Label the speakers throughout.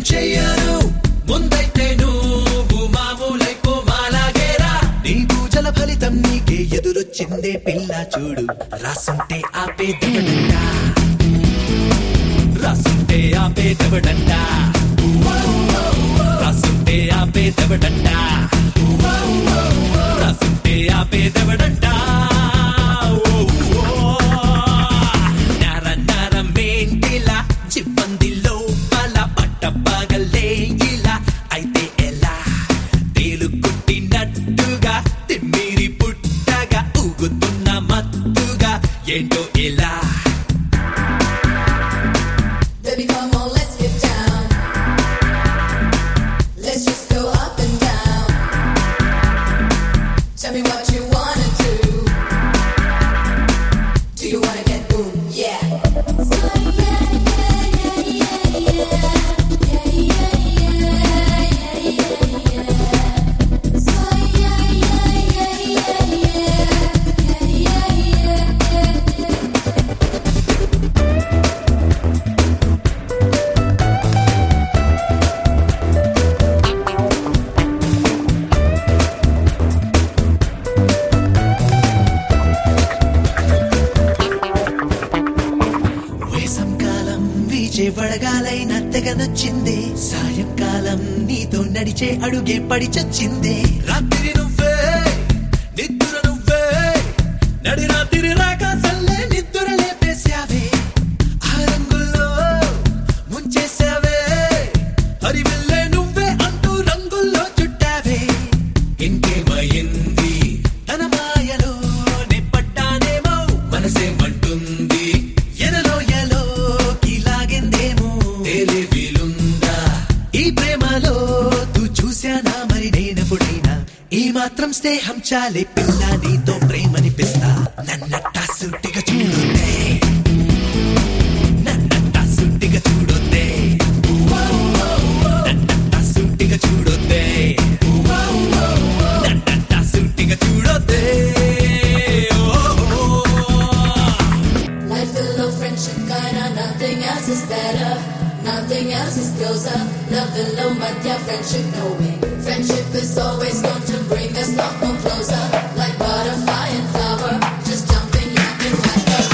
Speaker 1: చెయ్యను ముందైతే నువ్వు మామూలైపో మాలాగేరా నీ పూజల ఫలితం నీకే ఎదురొచ్చిందే పిల్ల చూడు రాసుంటే ఆపేదవడంట రాసుంటే ఆపేదవడంట రాసుంటే ఆపేదవడంట రాసుంటే ఆపేదవడంట ఓ, ఓ. నర నరమేంటిలా చిబ్బంది లోపల పట్టపగలే ఇలా అయితే ఎలా తేలుకుట్టినట్టుగా తిమ్మిరి పుట్టగా ఊగుతున్న మత్తుగా ఏంటో ఇలా
Speaker 2: Baby, come on, let's get down. Let's just go up and down. Tell me what you wanna do. Do you wanna get boom? Yeah.
Speaker 1: వేసంకాలం వీచే వడగాలైన తెగ నచ్చింది సాయంకాలం నీతో నడిచే అడుగే పడి చచ్చింది రాత్రి నువ్వే నిద్ర నువ్వే నడి రాత్రి రాక సల్లే నిద్ర లేపేశావే ఆ రంగుల్లో ముంచేశావే హరివిల్లే నువ్వే అంటూ రంగుల్లో చుట్టావే ఇంకేమయింది తన మాయలో నిప్పట్టానేమో మనసేమంటుంది ఎనలో ఎలోకి లాగిందేమో తెలివిలుందా ఈ ప్రేమలో తూ చూశానా మరి నేనెప్పుడైనా ఈ మాత్రం స్నేహం చాలే పిల్ల నీతో ప్రేమనిపిస్తా నన్నట్టా సుట్టిగా చూడొద్దే నన్నట్టా సుట్టిగా చూడొద్దే నన్నట్టా సుట్టిగా చూడొద్దే నన్నట్టా సుట్టిగా చూడొద్దే ఓ, ఓ, ఓ.
Speaker 2: Life full of friendship, kinda nothing else is better. Nothing else is closer. Love alone, but yeah, friendship no way. Friendship is always going to bring us lot more closer. Like butterfly and flower, just jumping, yapping like a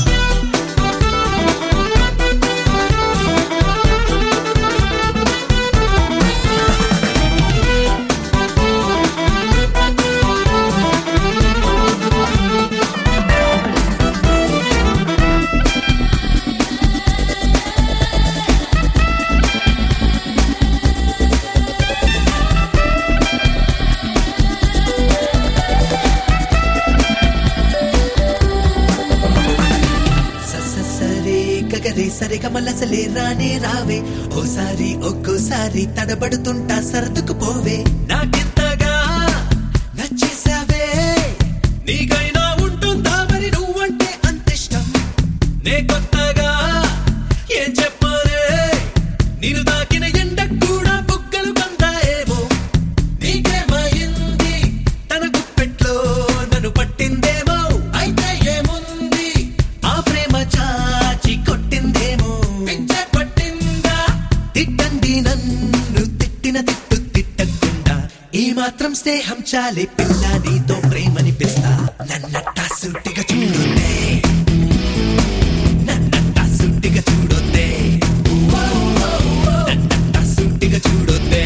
Speaker 1: స సరే గగరే సరే కమలసలే రానే రావే ఓసారి ఒక్కోసారి తడబడుతుంటా సరదుకు పోవే నాకెంతగా నచ్చేసావే నీకైనా ఉంటుందా మరి నువ్వంటే అంతిష్టం నే కొత్తగా ఏం చెప్పరే నేను తాకిన ఎండ కూడా బుగ్గలు కందాయేమో నీకేమైంది తన గుప్పెట్లో నన్ను పట్టిందేమో అయితే ఏముంది ఆ ప్రేమ చాచి కొట్టిందేమో పిచ్చ పట్టిందా తిట్టండి నన్ను తిట్టిన తిట్టు తిట్టకుండా ఈ మాత్రం స్నేహం చాలే పిల్ల నీతో ప్రేమనిపిస్తా నన్నట్టా సుట్టిగా చూడొద్దే నన్నట్టా సుట్టిగా చూడొద్దే నన్నట్టా సుట్టిగా చూడొద్దే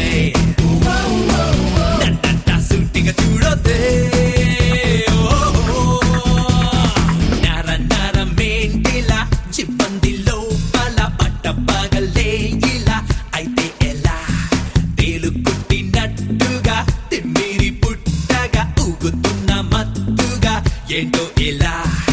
Speaker 1: నన్నట్టా సుట్టిగా చూడొద్దే ఓ, ఓ. నర నరమేంటిలా చిబ్బంది లోపల పట్టపగలే ఇలా అయితే ఎలా తేలుకుట్టినట్టుగా తిమ్మిరి పుట్టగా ఊగుతున్న మత్తుగా ఏంటో ఇలా